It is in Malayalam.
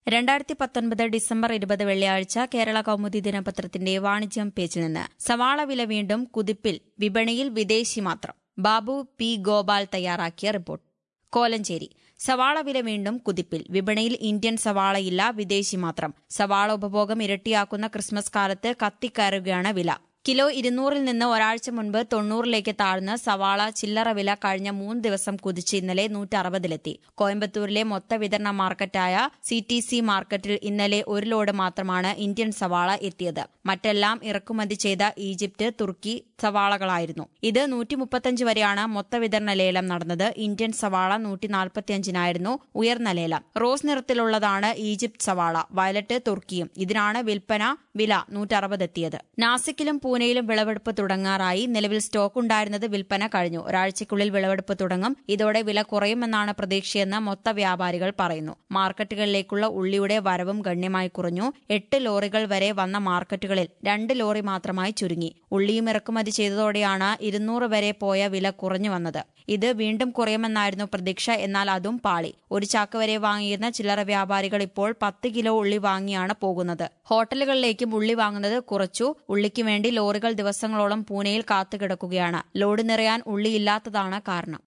രണ്ടായിരത്തി പത്തൊൻപത് ഡിസംബർ ഇരുപത് വെള്ളിയാഴ്ച കേരള കൗമുദി ദിനപത്രത്തിന്റെ വാണിജ്യം പേജിൽ നിന്ന് സവാള വില വീണ്ടും കുതിപ്പിൽ വിപണിയിൽ വിദേശി മാത്രം ബാബു പി ഗോപാൽ തയ്യാറാക്കിയ റിപ്പോർട്ട് കോലഞ്ചേരി സവാള വില വീണ്ടും കുതിപ്പിൽ വിപണിയിൽ ഇന്ത്യൻ സവാളയില്ല വിദേശി മാത്രം സവാള ഉപഭോഗം ഇരട്ടിയാക്കുന്ന ക്രിസ്മസ് കാലത്ത് കത്തിക്കയറുകയാണ് വില കിലോ ഇരുന്നൂറിൽ നിന്ന് ഒരാഴ്ച മുൻപ് തൊണ്ണൂറിലേക്ക് താഴ്ന്ന സവാള ചില്ലറ വില കഴിഞ്ഞ മൂന്ന് ദിവസം കുതിച്ച് ഇന്നലെ നൂറ്റി അറുപതിലെത്തി കോയമ്പത്തൂരിലെ മൊത്ത വിതരണ മാർക്കറ്റായ സി ടി സി മാർക്കറ്റിൽ ഇന്നലെ ഒരു ലോഡ് മാത്രമാണ് ഇന്ത്യൻ സവാള എത്തിയത് മറ്റെല്ലാം ഇറക്കുമതി ചെയ്ത ഈജിപ്ത് തുർക്കി സവാളകളായിരുന്നു ഇത് നൂറ്റി മുപ്പത്തഞ്ച് വരെയാണ് മൊത്ത വിതരണ ലേലം നടന്നത് ഇന്ത്യൻ സവാള നൂറ്റി നാൽപ്പത്തിയഞ്ചിനായിരുന്നു ഉയർന്ന ലേലം റോസ് നിറത്തിലുള്ളതാണ് ഈജിപ്ത് സവാള വയലറ്റ് തുർക്കിയും ഇതിനാണ് വിൽപ്പന വില നൂറ്ററുപതെത്തിയത് നാസിക്കിലും പൂനെയിലും വിളവെടുപ്പ് തുടങ്ങാറായി നിലവിൽ സ്റ്റോക്ക് ഉണ്ടായിരുന്നത് വിൽപ്പന കഴിഞ്ഞു ഒരാഴ്ചയ്ക്കുള്ളിൽ വിളവെടുപ്പ് തുടങ്ങും ഇതോടെ വില കുറയുമെന്നാണ് പ്രതീക്ഷയെന്ന് മൊത്ത വ്യാപാരികൾ പറയുന്നു മാർക്കറ്റുകളിലേക്കുള്ള ഉള്ളിയുടെ വരവും ഗണ്യമായി കുറഞ്ഞു എട്ട് ലോറികൾ വരെ വന്ന മാർക്കറ്റുകളിൽ രണ്ട് ലോറി മാത്രമായി ചുരുങ്ങി ഉള്ളിയും ഇറക്കുമതി ചെയ്തതോടെയാണ് ഇരുന്നൂറ് വരെ പോയ വില കുറഞ്ഞു വന്നത് ഇത് വീണ്ടും കുറയുമെന്നായിരുന്നു പ്രതീക്ഷ എന്നാൽ അതും പാളി ഒരു ചാക്ക് വരെ വാങ്ങിയിരുന്ന ചില്ലറ വ്യാപാരികൾ ഇപ്പോൾ പത്ത് കിലോ ഉള്ളി വാങ്ങിയാണ് പോകുന്നത് ഹോട്ടലുകളിലേക്കും ഉള്ളി വാങ്ങുന്നത് കുറച്ചു ഉള്ളിക്ക് വേണ്ടി ലോറികൾ ദിവസങ്ങളോളം പൂനെയിൽ കാത്തുകിടക്കുകയാണ് ലോഡ് നിറയാൻ ഉള്ളിയില്ലാത്തതാണ് കാരണം